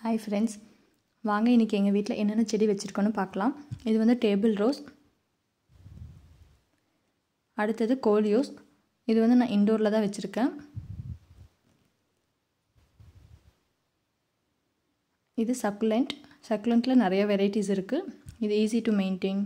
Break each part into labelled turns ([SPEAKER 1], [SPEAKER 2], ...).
[SPEAKER 1] hi friends வாங்க இன்றைக்கி எங்கள் வீட்டில் என்னென்ன செடி வச்சுருக்கோன்னு பார்க்கலாம் இது வந்து டேபிள் ரோஸ் அடுத்தது கோலியோஸ் இது வந்து நான் இண்டோரில் தான் வச்சுருக்கேன் இது சக்குலண்ட் சக்குலண்ட்டில் நிறைய வெரைட்டிஸ் இருக்குது இது ஈஸி டு மெயின்டைன்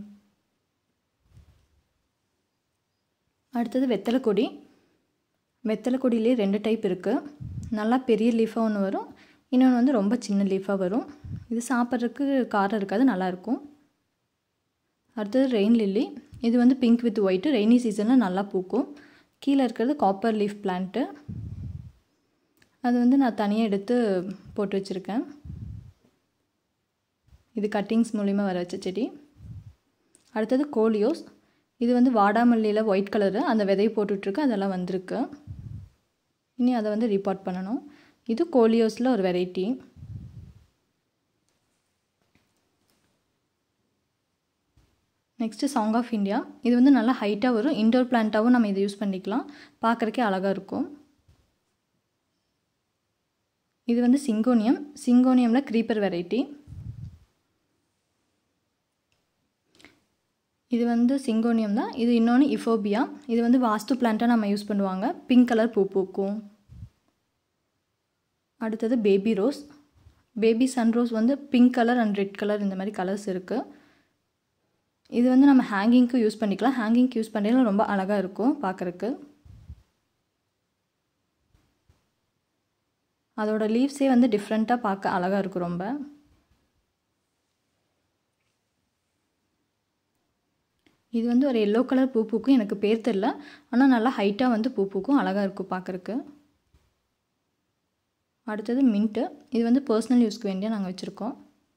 [SPEAKER 1] அடுத்தது வெத்தலை கொடி வெத்தலை கொடியிலே ரெண்டு டைப் இருக்குது நல்லா பெரிய லீஃபாக ஒன்று வரும் இன்னொன்று வந்து ரொம்ப சின்ன லீஃபாக வரும் இது சாப்பிட்றதுக்கு காரம் இருக்காது நல்லாயிருக்கும் அடுத்தது ரெயின் லில்லி இது வந்து பிங்க் வித் ஒயிட்டு ரெய்னி சீசனில் நல்லா பூக்கும் கீழே இருக்கிறது காப்பர் லீஃப் பிளான்ட்டு அது வந்து நான் தனியாக எடுத்து போட்டு வச்சுருக்கேன் இது கட்டிங்ஸ் மூலிமா வர வச்ச செடி அடுத்தது கோலியோஸ் இது வந்து வாடாமல்லியில் ஒயிட் கலரு அந்த விதையை போட்டுட்ருக்கு அதெல்லாம் வந்திருக்கு இனி அதை வந்து ரிப்போர்ட் பண்ணணும் இது கோலியோஸில் ஒரு variety next song of India இது வந்து நல்லா ஹைட்டாக வரும் இண்டோர் பிளான்ட்டாகவும் நம்ம இதை யூஸ் பண்ணிக்கலாம் பார்க்குறக்கே அழகாக இருக்கும் இது வந்து சிங்கோனியம் சிங்கோனியமில் க்ரீப்பர் வெரைட்டி இது வந்து சிங்கோனியம் தான் இது இன்னொன்று இஃபோபியா இது வந்து வாஸ்து பிளான்ட்டாக நம்ம யூஸ் பண்ணுவாங்க பிங்க் கலர் பூ பூக்கும் அடுத்தது பேபி ரோஸ் பேபி சன்ரோஸ் வந்து pink colour and red colour இந்த மாதிரி கலர்ஸ் இருக்குது இது வந்து நம்ம ஹேங்கிங்க்கு யூஸ் பண்ணிக்கலாம் ஹேங்கிங்க்கு யூஸ் பண்ணிக்கலாம் ரொம்ப அழகாக இருக்கும் பார்க்குறக்கு அதோட லீவ்ஸே வந்து டிஃப்ரெண்ட்டாக பார்க்க அழகாக இருக்கும் ரொம்ப இது வந்து ஒரு எல்லோ கலர் பூ பூக்கும் எனக்கு பேர் தெரில ஆனால் நல்லா ஹைட்டாக வந்து பூ பூக்கும் அழகாக இருக்கும் பார்க்குறக்கு அடுத்தது மின்ட்டு இது வந்து பர்சனல் யூஸ்க்கு வேண்டிய நாங்கள் வச்சுருக்கோம்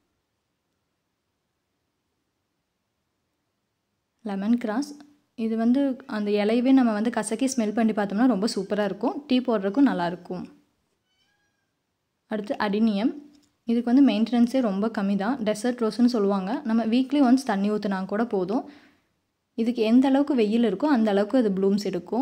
[SPEAKER 1] லெமன் கிராஸ் இது வந்து அந்த இலையவே நம்ம வந்து கசக்கி ஸ்மெல் பண்ணி பார்த்தோம்னா ரொம்ப சூப்பராக இருக்கும் டீ போடுறதுக்கும் நல்லாயிருக்கும் அடுத்து அடினியம் இதுக்கு வந்து மெயின்டெனன்ஸே ரொம்ப கம்மி தான் டெசர்ட் ரோஸ்னு சொல்லுவாங்க நம்ம வீக்லி ஒன்ஸ் தண்ணி ஊற்றினா கூட போதும் இதுக்கு எந்த அளவுக்கு வெயில் இருக்கோ அந்த அளவுக்கு அது ப்ளூம்ஸ் எடுக்கும்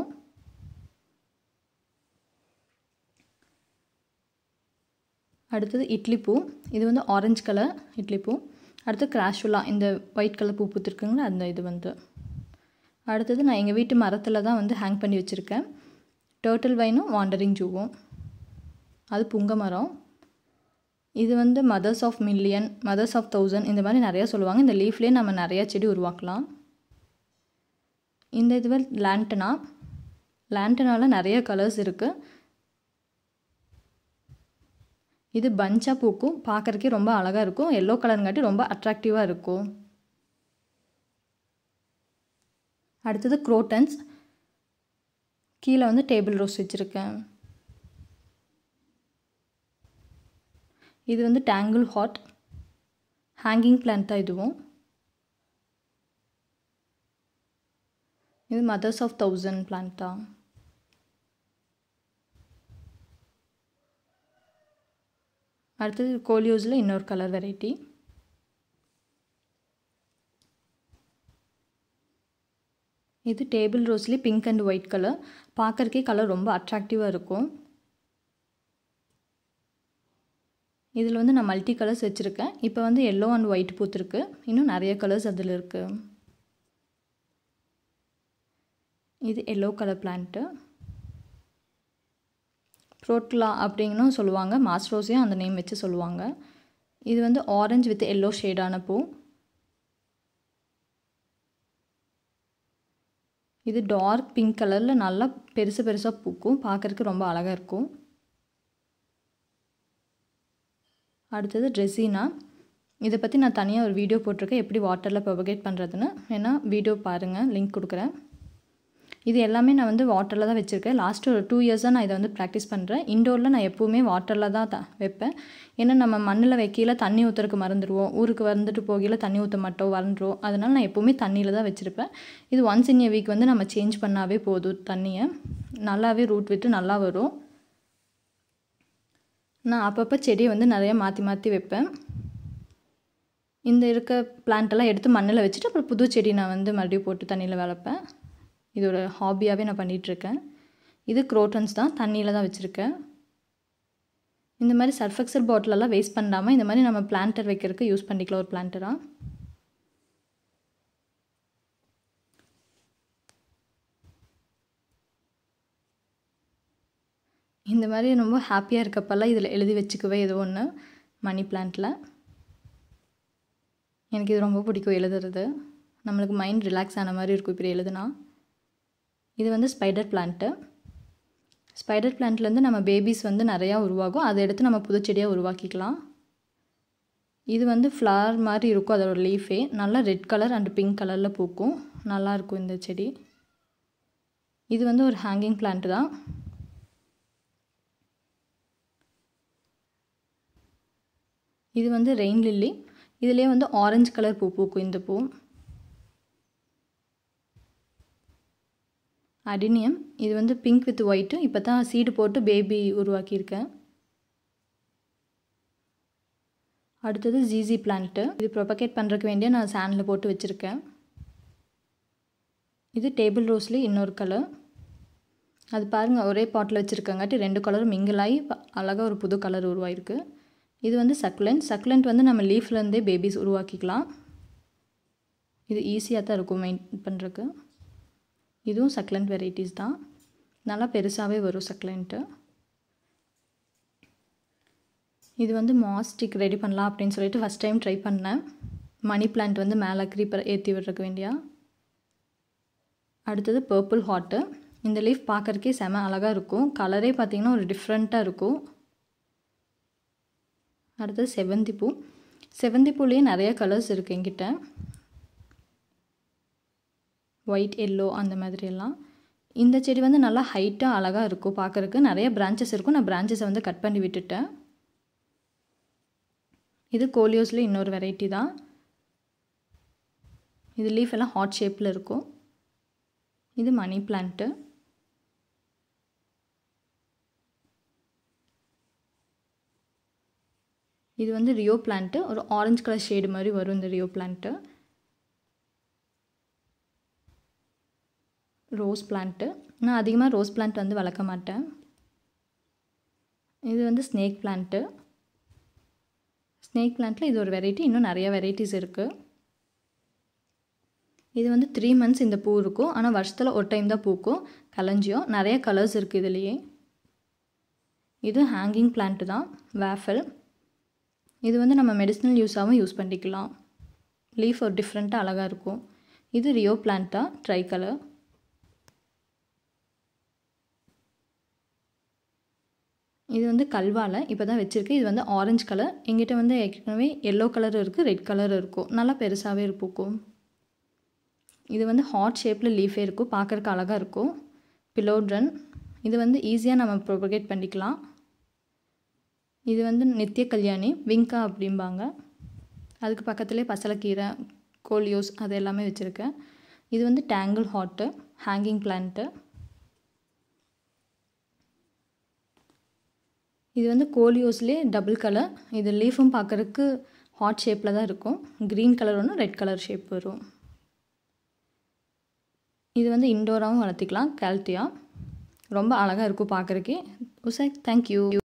[SPEAKER 1] அடுத்தது இட்லி பூ இது வந்து ஆரஞ்சு கலர் இட்லி பூ அடுத்து கிராஷுலா இந்த ஒயிட் கலர் பூ பூத்துருக்குங்களா அந்த இது வந்து அடுத்தது நான் எங்கள் வீட்டு மரத்தில் தான் வந்து ஹேங் பண்ணி வச்சுருக்கேன் டேர்ட்டில் வைனும் வாண்டரிங் ஜூவும் அது புங்க மரம் இது வந்து mothers of million mothers of thousand இந்த மாதிரி நிறையா சொல்லுவாங்க இந்த லீஃப்லேயே நம்ம நிறையா செடி உருவாக்கலாம் இந்த இதுவே லேண்டனா லேண்டனாவில் நிறைய கலர்ஸ் இருக்குது இது பஞ்சாக பூக்கும் பார்க்குறக்கே ரொம்ப அழகாக இருக்கும் எல்லோ கலருங்காட்டி ரொம்ப அட்ராக்டிவாக இருக்கும் அடுத்தது குரோட்டன்ஸ் கீழே வந்து டேபிள் ரோஸ் வச்சுருக்கேன் இது வந்து டேங்கிள் ஹாட் ஹேங்கிங் பிளான்ட் தான் இதுவும் இது மதர்ஸ் ஆஃப் தௌசண்ட் பிளான்ட்டா அடுத்தது கோலியோஸில் இன்னொரு கலர் வெரைட்டி இது டேபிள் ரோஸ்லேயே பிங்க் அண்ட் ஒயிட் கலர் பார்க்குறக்கே கலர் ரொம்ப அட்ராக்டிவாக இருக்கும் இதில் வந்து நான் மல்டி கலர்ஸ் வச்சுருக்கேன் இப்போ வந்து எல்லோ அண்ட் ஒயிட் பூத்துருக்கு இன்னும் நிறைய கலர்ஸ் அதில் இருக்குது இது எல்லோ கலர் பிளான்ட்டு ப்ரோட்லா அப்படின்னும் சொல்லுவாங்க மாஸ்ரோஸையும் அந்த நேம் வச்சு சொல்லுவாங்க இது வந்து ஆரஞ்சு வித் எல்லோ ஷேடான பூ இது டார்க் பிங்க் கலரில் நல்லா பெருசு பெருசாக பூக்கும் பார்க்குறதுக்கு ரொம்ப அழகாக இருக்கும் அடுத்தது ட்ரெஸ்ஸினா இதை பற்றி நான் தனியாக ஒரு வீடியோ போட்டிருக்கேன் எப்படி வாட்டரில் ப்ரொபகேட் பண்ணுறதுன்னு வேணால் வீடியோ பாருங்கள் லிங்க் கொடுக்குறேன் இது எல்லாமே நான் வந்து வாட்டரில் தான் வச்சுருக்கேன் லாஸ்ட் ஒரு டூ இயர்ஸாக நான் இதை வந்து ப்ராக்டிஸ் பண்ணுறேன் இண்டோரில் நான் எப்போவுமே வாட்டரில் தான் த வைப்பேன் ஏன்னா நம்ம மண்ணில் வைக்கையில் தண்ணி ஊற்றுறதுக்கு மறந்துடுவோம் ஊருக்கு வந்துட்டு போகையில் தண்ணி ஊற்ற மாட்டோம் வறண்டுரும் அதனால் நான் எப்போவுமே தண்ணியில் தான் வச்சுருப்பேன் இது ஒன்ஸ் இன் எ வீக் வந்து நம்ம சேஞ்ச் பண்ணாவே போதும் தண்ணியை நல்லாவே ரூட் விட்டு நல்லா வரும் நான் அப்பப்போ செடியை வந்து நிறையா மாற்றி மாற்றி வைப்பேன் இந்த இருக்க பிளான்ட்டெல்லாம் எடுத்து மண்ணில் வச்சுட்டு அப்புறம் புது செடி நான் வந்து மறுபடியும் போட்டு தண்ணியில் வளர்ப்பேன் இது ஒரு ஹாபியாகவே நான் பண்ணிகிட்ருக்கேன் இது குரோட்டன்ஸ் தான் தண்ணியில் தான் வச்சுருக்கேன் இந்த மாதிரி சர்ஃபெக்சல் பாட்டிலெல்லாம் வேஸ்ட் பண்ணாமல் இந்த மாதிரி நம்ம பிளான்டர் வைக்கிறதுக்கு யூஸ் பண்ணிக்கலாம் ஒரு பிளான்டராக இந்த மாதிரி ரொம்ப ஹாப்பியாக இருக்கப்பெல்லாம் இதில் எழுதி வச்சுக்கவே ஏதோ ஒன்று மணி பிளான்ட்டில் எனக்கு இது ரொம்ப பிடிக்கும் எழுதுறது நம்மளுக்கு மைண்ட் ரிலாக்ஸ் ஆன மாதிரி இருக்கும் இப்படி எழுதுனா இது வந்து ஸ்பைடர் பிளான்ட்டு ஸ்பைடர் பிளான்ட்லேருந்து நம்ம பேபிஸ் வந்து நிறையா உருவாகும் அதை எடுத்து நம்ம புதுச்செடியாக உருவாக்கிக்கலாம் இது வந்து ஃப்ளவர் மாதிரி இருக்கும் அதோட லீஃபே நல்லா ரெட் கலர் அண்ட் பிங்க் கலரில் பூக்கும் நல்லாயிருக்கும் இந்த செடி இது வந்து ஒரு ஹேங்கிங் பிளான்ட் தான் இது வந்து ரெயின் லில்லி இதுலேயே வந்து ஆரஞ்சு கலர் பூ பூக்கும் இந்த பூ அடினியம் இது வந்து பிங்க் வித் ஒயிட்டு இப்போ தான் சீடு போட்டு பேபி உருவாக்கியிருக்கேன் அடுத்தது ஜிசி பிளான்ட்டு இது ப்ரொபகேட் பண்ணுறதுக்கு வேண்டிய நான் சேனில் போட்டு வச்சுருக்கேன் இது டேபிள் ரோஸ்லேயே இன்னொரு கலர் அது பாருங்கள் ஒரே பாட்டில் வச்சுருக்கங்காட்டி ரெண்டு கலரும் மிங்கிளாகி அழகாக ஒரு புது கலர் உருவாயிருக்கு இது வந்து சக்லண்ட் சக்லண்ட் வந்து நம்ம லீஃப்லேருந்தே பேபிஸ் உருவாக்கிக்கலாம் இது ஈஸியாக தான் இருக்கும் மெயின் பண்ணுறதுக்கு இதுவும் சக்லண்ட் வெரைட்டிஸ் தான் நல்லா பெருசாகவே வரும் சக்லண்ட்டு இது வந்து மாஸ்டிக் ரெடி பண்ணலாம் அப்படின்னு சொல்லிட்டு ஃபஸ்ட் டைம் ட்ரை பண்ணேன் மணி பிளான்ட் வந்து மேலே க்ரீப்பர் ஏற்றி விடுறதுக்கு வேண்டியா அடுத்தது பர்பிள் ஹாட்டு இந்த லீஃப் பார்க்குறக்கே செம அழகாக இருக்கும் கலரே பார்த்திங்கன்னா ஒரு டிஃப்ரெண்ட்டாக இருக்கும் அடுத்தது செவந்தி பூ செவந்தி பூலேயே நிறைய கலர்ஸ் இருக்குது என்கிட்ட ஒயிட் எல்லோ அந்த மாதிரியெல்லாம் இந்த செடி வந்து நல்லா ஹைட்டாக அழகாக இருக்கும் பார்க்குறக்கு நிறைய பிரான்ச்சஸ் இருக்கும் நான் பிரான்ச்சஸை வந்து கட் பண்ணி விட்டுட்டேன் இது கோலியோஸில் இன்னொரு வெரைட்டி தான் இது லீஃப் எல்லாம் ஹாட் ஷேப்பில் இருக்கும் இது மணி பிளான்ட்டு இது வந்து ரியோ பிளான்ட்டு ஒரு ஆரஞ்சு கலர் ஷேடு மாதிரி வரும் இந்த ரியோ பிளான்ட்டு ரோஸ் பிளான்ட்டு நான் அதிகமாக ரோஸ் பிளான்ட் வந்து வளர்க்க மாட்டேன் இது வந்து ஸ்னேக் பிளான்ட்டு ஸ்னேக் பிளான்ட்டில் இது ஒரு வெரைட்டி இன்னும் நிறைய வெரைட்டிஸ் இருக்குது இது வந்து த்ரீ மந்த்ஸ் இந்த பூ இருக்கும் ஆனால் வருஷத்தில் ஒரு டைம் தான் பூக்கும் கலஞ்சியும் நிறைய கலர்ஸ் இருக்குது இதுலேயே இது ஹேங்கிங் பிளான்ட்டு தான் வேஃபல் இது வந்து நம்ம மெடிசனல் யூஸாகவும் யூஸ் பண்ணிக்கலாம் லீஃப் ஒரு டிஃப்ரெண்ட்டாக அழகாக இருக்கும் இது ரியோ பிளான்ட்டா ட்ரை கலர் இது வந்து கல்வாலை இப்போ தான் வச்சுருக்கு இது வந்து ஆரஞ்சு கலர் எங்கிட்ட வந்து ஏற்கனவே எல்லோ கலர் இருக்குது ரெட் கலர் இருக்கும் நல்லா பெருசாகவே இருக்கும் இது வந்து ஹாட் ஷேப்பில் லீஃபே இருக்கும் பார்க்குறக்கு அழகாக இருக்கும் பிலோட்ரன் இது வந்து ஈஸியாக நம்ம ப்ரொபகேட் பண்ணிக்கலாம் இது வந்து நித்திய கல்யாணி விங்கா அப்படிம்பாங்க அதுக்கு பக்கத்துலேயே பசலைக்கீரை கோலியோஸ் அது எல்லாமே வச்சுருக்கேன் இது வந்து டேங்கிள் ஹாட்டு ஹேங்கிங் பிளான்ட்டு இது வந்து கோலியோஸ்லேயே டபுள் கலர் இது லீஃபும் பார்க்குறதுக்கு ஹாட் ஷேப்பில் தான் இருக்கும் க்ரீன் கலர் ஒன்று ரெட் கலர் ஷேப் வரும் இது வந்து இண்டோராகவும் வளர்த்திக்கலாம் கேல்த்தியா ரொம்ப அழகாக இருக்கும் பார்க்குறக்கே உசை தேங்க்யூ